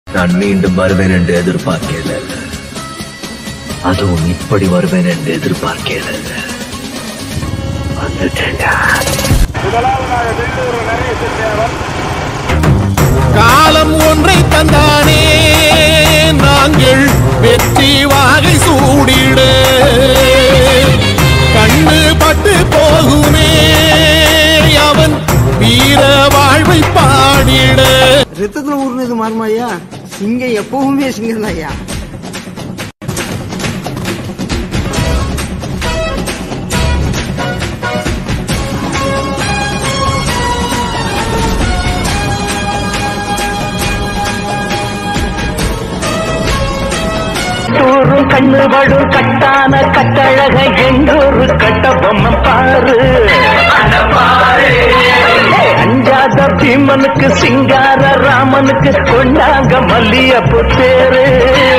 நான் மீண்டும் வருவேன் என்று எதிர்பார்க்கல அதுவும் இப்படி வருவேன் என்று எதிர்பார்க்கல வந்துட்டேன்டா காலம் ஒன்றை தந்தானே நாங்கள் வெற்றி வாகை சூடிட கண்ணு பட்டு போகுமே அவன் வீர வாழ்வை பாடிட ரத்தத்துல ஊர்னது மாறுமா ஐயா சிங்கம் எப்பவுமே சிங்கம் தான் ஐயா தூரும் கண்ணு வடும் கட்டான கட்டழக எங்கூரு கட்ட பொம்மை பாரு அஞ்சாத பீமனுக்கு சிங்கார ராமனுக்கு கொண்டாங்க மல்லியப்பு தேரு